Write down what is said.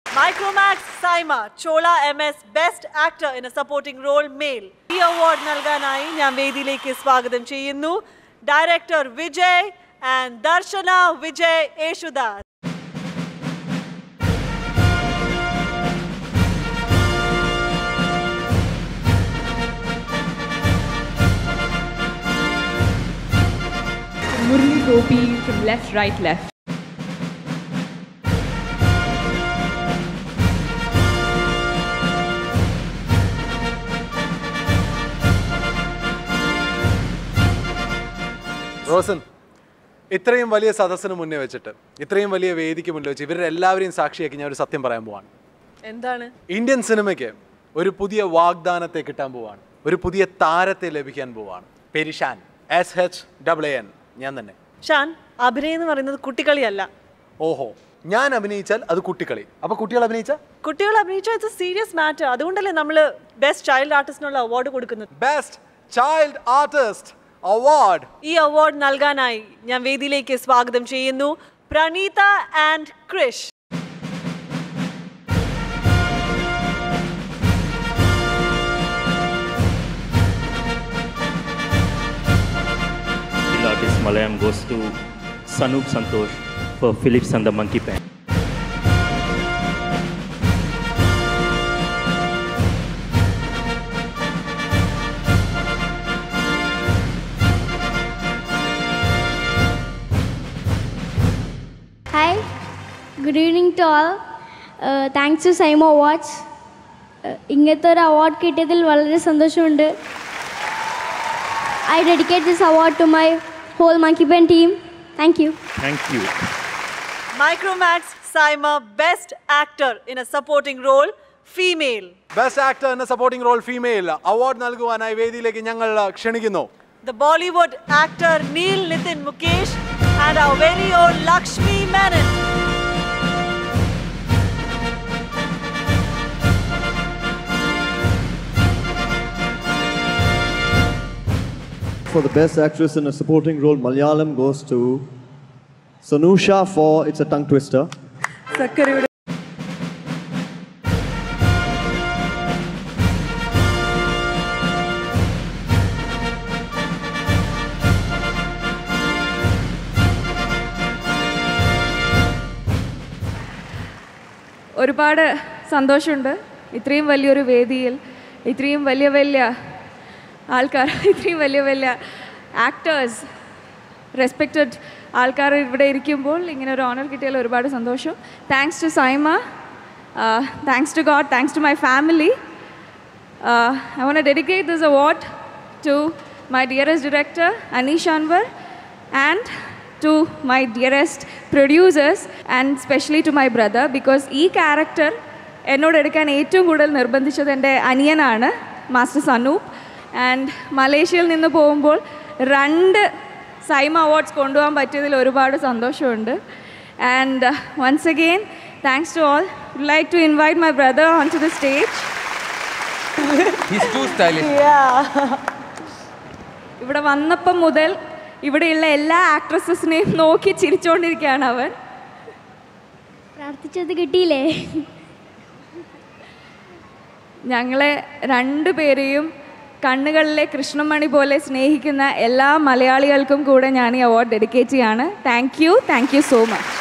Micromax Saima, Chola MS Best Actor in a Supporting Role Male. ഈ award നൽകാനായി ഞാൻ വേദിയിലേക്ക് സ്വാഗതം ചെയ്യുന്നു director Vijay and Darshana Vijay Yesudas Murli Gopi from left, right, left. റോസൻ ഇത്രയും വലിയ സദസ്സിന് മുന്നേ വെച്ചിട്ട് ഇത്രയും വലിയ വേദിക്ക് മുന്നിൽ വെച്ച് ഇവരുടെ എല്ലാവരെയും സാക്ഷിയാക്കി ഞാൻ ഒരു സത്യം പറയാൻ പോവാണ് എന്താണ് ഇന്ത്യൻ സിനിമയ്ക്ക് ഒരു പുതിയ വാഗ്ദാനത്തെ കിട്ടാൻ പോവാണ് ഒരു പുതിയ താരത്തെ ലഭിക്കാൻ പോവാണ് പെരിഷാൻ എസ് എച്ച് ഡബിൾ എൻ ഞാൻ തന്നെ ഷാൻ അഭിനയം എന്ന് പറയുന്നത് കുട്ടിക്കളിയല്ല ഓഹോ ഞാൻ അഭിനയിച്ചാൽ അത് കുട്ടിക്കളി അപ്പൊ കുട്ടികൾ അഭിനയിച്ച കുട്ടികൾ അഭിനയിച്ചാൽ ഇറ്റ്സ് സീരിയസ് മാറ്റർ അതുകൊണ്ടല്ലേ നമ്മൾ ബെസ്റ്റ് ചൈൽഡ് ആർട്ടിസ്റ്റിനുള്ള അവാർഡ് കൊടുക്കുന്നത് ബെസ്റ്റ് ചൈൽഡ് ആർട്ടിസ്റ്റ് അവാർഡ് ഈ അവാർഡ് നൽകാനായി ഞാൻ വേദിയിലേക്ക് സ്വാഗതം ചെയ്യുന്നു Praneetha and Krish Child artist Malayam goes to Sanup Santosh for Philips and the Monkey Pen. Hi, good evening to all. Uh, thanks to Saimo Awards. Uh, ഇങ്ങനത്തെ ഒരു award കിട്ടിയതിൽ വളരെ സന്തോഷമുണ്ട് I dedicate this award to my whole Monkey Pen team thank you Thank you. Micromax SIIMA best actor in a supporting role female best actor എന്ന supporting role female award നൽകുവാനായി വേദിയിലേക്ക് ഞങ്ങൾ ക്ഷണിക്കുന്നു the Bollywood actor Neil Nitin Mukesh and our very own Lakshmi Menon. For the best actress in a supporting role, Malayalam goes to Sanusha for It's a Tongue Twister. ഒരുപാട് സന്തോഷമുണ്ട് ഇത്രയും വലിയൊരു വേദിയിൽ ഇത്രയും വലിയ വലിയ ആൾക്കാർ ഇത്രയും വലിയ വലിയ ആക്ടേഴ്സ് റെസ്പെക്റ്റഡ് ആൾക്കാർ ഇവിടെ ഇരിക്കുമ്പോൾ ഇങ്ങനെ ഒരു ഓണർ കിട്ടിയാൽ ഒരുപാട് സന്തോഷം thanks to SIIMA thanks to God thanks to my family I want dedicate this award to my dearest director Aneesh Anwar and to my dearest producers and especially to my brother because ഈ character എന്നോട് എടുക്കാൻ ഏറ്റവും കൂടുതൽ നിർബന്ധിച്ചത് എൻ്റെ അനിയനാണ് മാസ്റ്റർ സനൂപ് ആൻഡ് മലേഷ്യയിൽ നിന്ന് പോകുമ്പോൾ രണ്ട് സൈമ അവാർഡ്സ് കൊണ്ടുപോകാൻ പറ്റിയതിൽ ഒരുപാട് സന്തോഷമുണ്ട് and once again thanks to all like to invite my brother on to the stage He's too stylish. ഇവിടെ വന്നപ്പം മുതൽ ഇവിടെയുള്ള എല്ലാ ആക്ട്രസസിനെയും നോക്കി ചിരിച്ചുകൊണ്ടിരിക്കുകയാണ് അവൻ പ്രാർത്ഥിച്ചത് കിട്ടിയില്ലേ ഞങ്ങളെ രണ്ടുപേരെയും കണ്ണുകളിലെ കൃഷ്ണമണി പോലെ സ്നേഹിക്കുന്ന എല്ലാ മലയാളികൾക്കും കൂടെ ഞാൻ ഈ അവാർഡ് ഡെഡിക്കേറ്റ് ചെയ്യാണ് thank you thank you so much